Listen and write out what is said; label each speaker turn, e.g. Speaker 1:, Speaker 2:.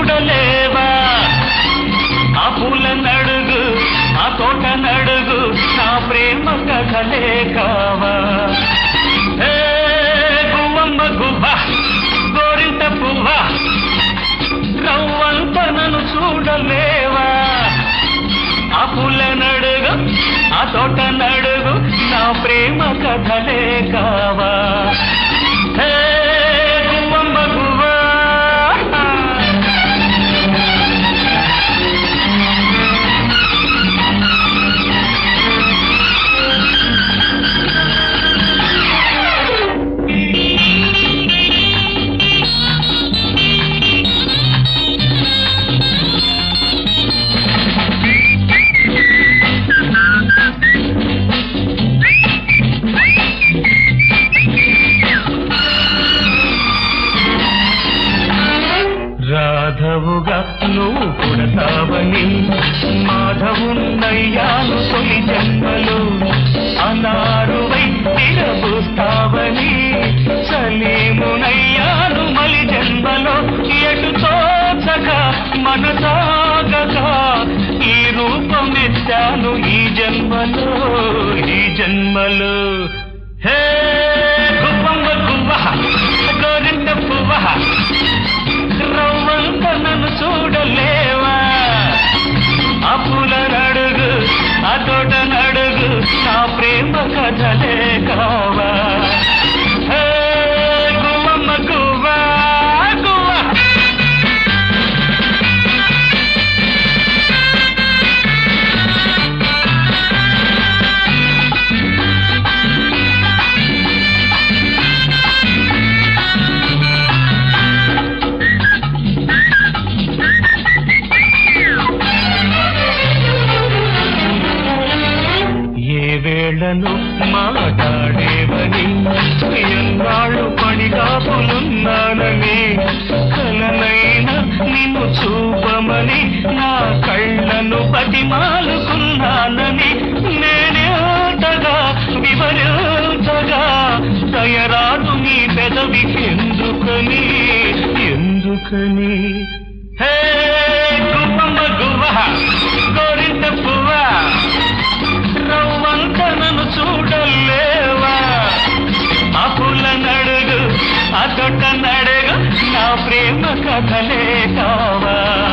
Speaker 1: చూడలేవా ఆ పూల నడుగు ఆ తోట నడుగు నా ప్రేమ కథలే కావా ఏ గువ్వమ్మ గువ్వ గోరింట పువ్వ రవ్వంత నన్ను చూడలేవా ఆ పూల నడుగు ఆ తోట నడుగు నా ప్రేమ కథలే కావా హే గువ్వమ్మ గువ్వా రాధవుగా నువ్వు పుడతావని మాధవున్నయ్యాను తొలి జన్మలు అనారువై తిరబూస్తావని సలీమునయ్యాను మలి జన్మలో ఎటు తోచగా మనసాగగా ఈ రూపమెత్తాను ఈ జన్మలో ఈ జన్మలో హే గువ్వమ్మ గువ్వ గోరింట పువ్వ రవ్వంత నన్ను చూడలేవా ఆ పూల నడుగు ఆ తోట నడుగు నా ప్రేమ కథలే కావా హే, గువ్వమ్మ గువ్వా, గువ్వ. ఏ వేళను మాట్లాడేవని ఎన్నాళ్ళు పడిగాపులున్నానని కలనైనా నిన్ను చూపమని నా కళ్ళను బతిమాలుకున్నానని నేనేటగా వివరించగా దయరాదు నీ పెదవికి ఎందుకని ఎందుకని హే గువ్వమ్మ గువ్వ గోరింట పువ్వా రవ్వంత నన్ను చూడలేవా ఆ పూల నడుగు ఆ తొట్ట నడుగు నా ప్రేమ కథలే కావా